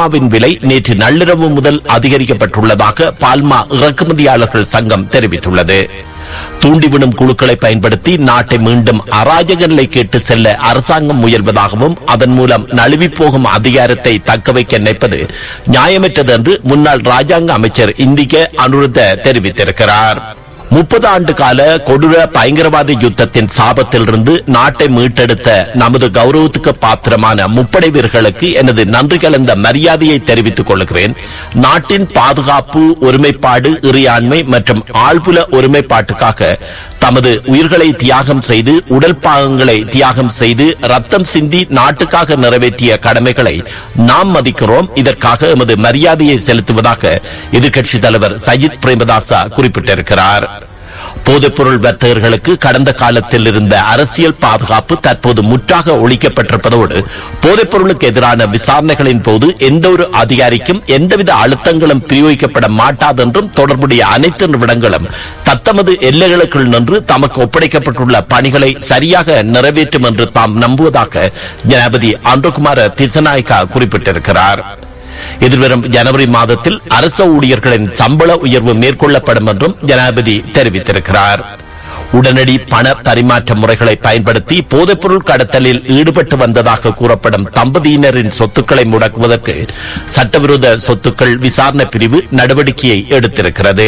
பால்மாவின் விலை நேற்று நள்ளிரவு முதல் அதிகரிக்கப்பட்டுள்ளதாக பால்மா இறக்குமதியாளர்கள் சங்கம் தெரிவித்துள்ளது தூண்டிவிடும் குழுக்களை பயன்படுத்தி நாட்டை மீண்டும் அராஜக நிலைக்கு இட்டு செல்ல அரசாங்கம் முயல்வதாகவும் அதன் மூலம் நழுவிப் போகும் அதிகாரத்தை தக்கவைக்க நினைப்பது நியாயமற்றது என்று முன்னாள் ராஜாங்க அமைச்சர் இந்திக அனுருத்த தெரிவித்திருக்கிறார் முப்பது ஆண்டு கால கொடூர பயங்கரவாத யுத்தத்தின் சாபத்திலிருந்து நாட்டை மீட்டெடுத்த நமது கௌரவத்துக்கு பாத்திரமான முப்படை வீரர்களுக்கு எனது நன்றி கலந்த மரியாதையை தெரிவித்துக் கொள்கிறேன் நாட்டின் பாதுகாப்பு ஒருமைப்பாடு இறையாண்மை மற்றும் ஆழ்புல ஒருமைப்பாட்டுக்காக தமது உயிர்களை தியாகம் செய்து உடல் பாகங்களை தியாகம் செய்து ரத்தம் சிந்தி நாட்டுக்காக நிறைவேற்றிய கடமைகளை நாம் மதிக்கிறோம் இதற்காக எமது மரியாதையை செலுத்துவதாக எதிர்க்கட்சித் தலைவர் சஜித் பிரேமதாசா குறிப்பிட்டிருக்கிறார் போதைப்பொருள் வர்த்தகர்களுக்கு கடந்த காலத்தில் இருந்த அரசியல் பாதுகாப்பு தற்போது முற்றாக ஒழிக்கப்பட்டிருப்பதோடு போதைப்பொருளுக்கு எதிரான விசாரணைகளின் போது எந்த ஒரு அதிகாரிக்கும் எந்தவித அழுத்தங்களும் பிரயோகிக்கப்பட மாட்டாதென்றும் தொடர்புடைய அனைத்து நிறுவனங்களும் தத்தமது எல்லைகளுக்குள் நின்று தமக்கு ஒப்படைக்கப்பட்டுள்ள பணிகளை சரியாக நிறைவேற்றும் என்று தாம் நம்புவதாக ஜனாபதி ஆண்டகுமார திசநாயக்கா குறிப்பிட்டிருக்கிறார் எதிர்வரும் ஜனவரி மாதத்தில் அரச ஊழியர்களின் சம்பள உயர்வு மேற்கொள்ளப்படும் என்றும் ஜனாதிபதி தெரிவித்திருக்கிறார் உடனடி பண பரிமாற்ற முறைகளை பயன்படுத்தி போதைப்பொருள் கடத்தலில் ஈடுபட்டு வந்ததாக கூறப்படும் தம்பதியினரின் சொத்துக்களை முடக்குவதற்கு சட்டவிரோத சொத்துக்கள் விசாரணை பிரிவு நடவடிக்கையை எடுத்திருக்கிறது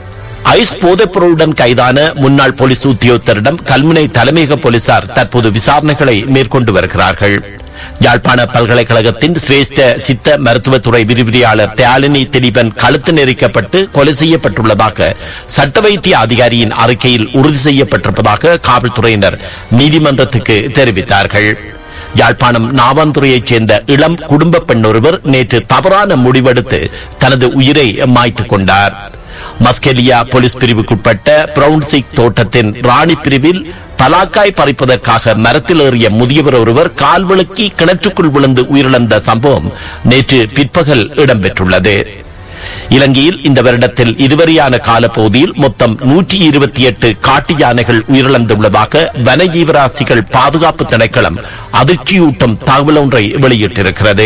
ஐஸ் போதைப்பொருளுடன் கைதான முன்னாள் போலீஸ் உத்தியோகத்தரிடம் கல்முனை தலைமையக போலீசார் தற்போது விசாரணைகளை மேற்கொண்டு வருகிறார்கள் யாழ்ப்பாண பல்கலைக்கழகத்தின் சிரேஷ்ட சித்த மருத்துவத்துறை விரிவிரியாளர் தியாலினி திலீபன் கழுத்து நெரிக்கப்பட்டு கொலை செய்யப்பட்டுள்ளதாக சட்ட வைத்திய அதிகாரியின் அறிக்கையில் உறுதி செய்யப்பட்டிருப்பதாக காவல்துறையினர் நீதிமன்றத்துக்கு தெரிவித்தார்கள் யாழ்ப்பாணம் நாவாந்துறையைச் சேர்ந்த இளம் குடும்ப பெண் ஒருவர் நேற்று தவறான முடிவெடுத்து தனது உயிரை மாய்த்துக் கொண்டார் மஸ்கெலியா போலீஸ் பிரிவுக்குட்பட்ட பிரவுன்சிக் தோட்டத்தின் ராணி பிரிவில் பலாக்காய் பறிப்பதற்காக மரத்தில் ஏறிய முதியவர் ஒருவர் கால் விளக்கி கிணற்றுக்குள் விழுந்து உயிரிழந்த சம்பவம் நேற்று பிற்பகல் இடம்பெற்றுள்ளது இலங்கையில் இந்த வருடத்தில் இதுவரையான காலப்பகுதியில் மொத்தம் நூற்றி இருபத்தி எட்டு காட்டு யானைகள் உயிரிழந்துள்ளதாக வன ஜீவராசிகள் பாதுகாப்பு திணைக்களம் அதிர்ச்சியூட்டும் தகவல் ஒன்றை வெளியிட்டிருக்கிறது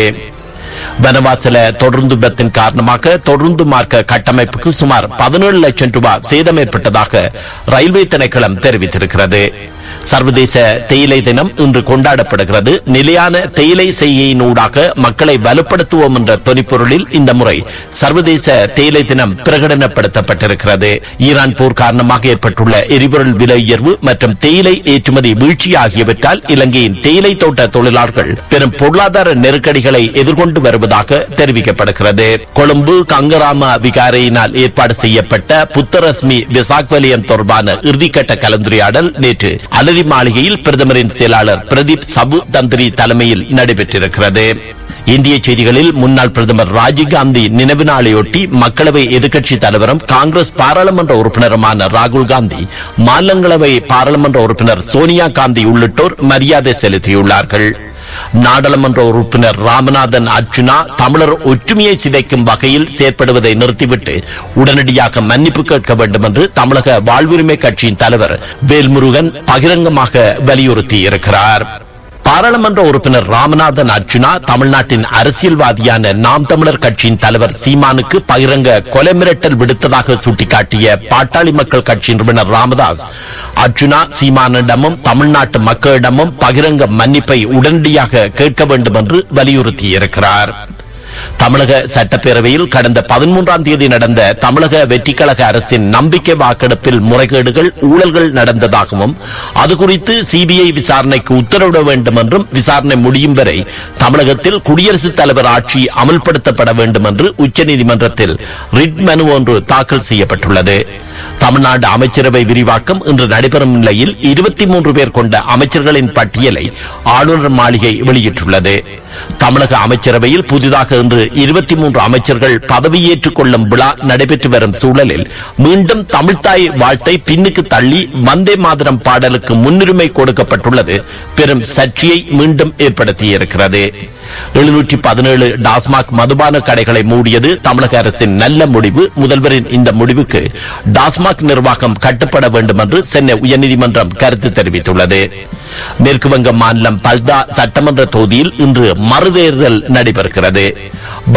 வனவாசல தொடர்ந்து விபத்தின் காரணமாக தொடர்ந்து மார்க்க கட்டமைப்புக்கு சுமார் பதினேழு லட்சம் ரூபாய் சேதம் ஏற்பட்டதாக ரயில்வே திணைக்களம் தெரிவித்திருக்கிறது சர்வதேச தேயிலை தினம் இன்று கொண்டாடப்படுகிறது நிலையான தேயிலை செய்கையினூடாக மக்களை வலுப்படுத்துவோம் என்ற தொனிப்பொருளில் இந்த முறை சர்வதேச தேயிலை தினம் பிரகடனப்படுத்தப்பட்டிருக்கிறது ஈரான் போர் காரணமாக ஏற்பட்டுள்ள எரிபொருள் விலை உயர்வு மற்றும் தேயிலை ஏற்றுமதி வீழ்ச்சி ஆகியவற்றால் இலங்கையின் தேயிலை தோட்ட தொழிலாளர்கள் பெரும் பொருளாதார நெருக்கடிகளை எதிர்கொண்டு வருவதாக தெரிவிக்கப்படுகிறது கொழும்பு கங்கராம விகாரையினால் ஏற்பாடு செய்யப்பட்ட புத்தரஸ்மி விசாக் வலயம் தொடர்பான இறுதிக்கட்ட கலந்துரையாடல் நேற்று அலரி மாளிகையில் பிரதமரின் செயலாளர் பிரதீப் சபு தந்திரி தலைமையில் நடைபெற்றிருக்கிறது இந்திய செய்திகளில் முன்னாள் பிரதமர் ராஜீவ்காந்தி நினைவு நாளையொட்டி மக்களவை எதிர்க்கட்சித் தலைவரும் காங்கிரஸ் பாராளுமன்ற உறுப்பினருமான ராகுல் காந்தி மாநிலங்களவை பாராளுமன்ற உறுப்பினர் சோனியா காந்தி உள்ளிட்டோர் மரியாதை செலுத்தியுள்ளார்கள் நாடாளுமன்ற உறுப்பினர் ராமநாதன் அர்ச்சுனா தமிழர் ஒற்றுமையை சிதைக்கும் வகையில் செயற்படுவதை நிறுத்திவிட்டு உடனடியாக மன்னிப்பு கேட்க வேண்டும் என்று தமிழக வாழ்வுரிமை கட்சியின் தலைவர் வேல்முருகன் பகிரங்கமாக வலியுறுத்தியிருக்கிறார் பாராளுமன்ற உறுப்பினர் ராமநாதன் அர்ச்சுனா தமிழ்நாட்டின் அரசியல்வாதியான நாம் தமிழர் கட்சியின் தலைவர் சீமானுக்கு பகிரங்க கொலை மிரட்டல் விடுத்ததாக சுட்டிக்காட்டிய பாட்டாளி மக்கள் கட்சி நிறுவனர் ராமதாஸ் அர்ச்சுனா சீமானிடமும் தமிழ்நாட்டு மக்களிடமும் பகிரங்க மன்னிப்பை உடனடியாக கேட்க வேண்டும் என்று வலியுறுத்தியிருக்கிறார் தமிழக சட்டப்பேரவையில் கடந்த பதிமூன்றாம் தேதி நடந்த தமிழக வெற்றிக்கழக அரசின் நம்பிக்கை வாக்கெடுப்பில் முறைகேடுகள் ஊழல்கள் நடந்ததாகவும் அது குறித்து சிபிஐ விசாரணைக்கு உத்தரவிட வேண்டும் என்றும் விசாரணை முடியும் வரை தமிழகத்தில் குடியரசுத் தலைவர் ஆட்சி அமல்படுத்தப்பட வேண்டும் என்று உச்சநீதிமன்றத்தில் ரிட் மனு ஒன்று தாக்கல் செய்யப்பட்டுள்ளது தமிழ்நாடு அமைச்சரவை விரிவாக்கம் இன்று நடைபெறும் நிலையில் இருபத்தி மூன்று பேர் கொண்ட அமைச்சர்களின் பட்டியலை ஆளுநர் மாளிகை வெளியிட்டுள்ளது தமிழக அமைச்சரவையில் புதிதாக இன்று இருபத்தி மூன்று அமைச்சர்கள் பதவியேற்றுக் கொள்ளும் விழா நடைபெற்று வரும் சூழலில் மீண்டும் தமிழ்த்தாய் வாழ்த்தை பின்னுக்கு தள்ளி வந்தே மாதரம் பாடலுக்கு முன்னுரிமை கொடுக்கப்பட்டுள்ளது பெரும் சர்ச்சையை மீண்டும் ஏற்படுத்தியிருக்கிறது எழுநூற்றி பதினேழு டாஸ்மாக் மதுபான கடைகளை மூடியது தமிழக அரசின் நல்ல முடிவு முதல்வரின் இந்த முடிவுக்கு டாஸ்மாக் நிர்வாகம் கட்டுப்பட வேண்டும் என்று சென்னை உயர்நீதிமன்றம் கருத்து தெரிவித்துள்ளது மேற்கு வங்க மாநிலம் பல்தா சட்டமன்ற தொகுதியில் இன்று மறுதேர்தல் நடைபெறுகிறது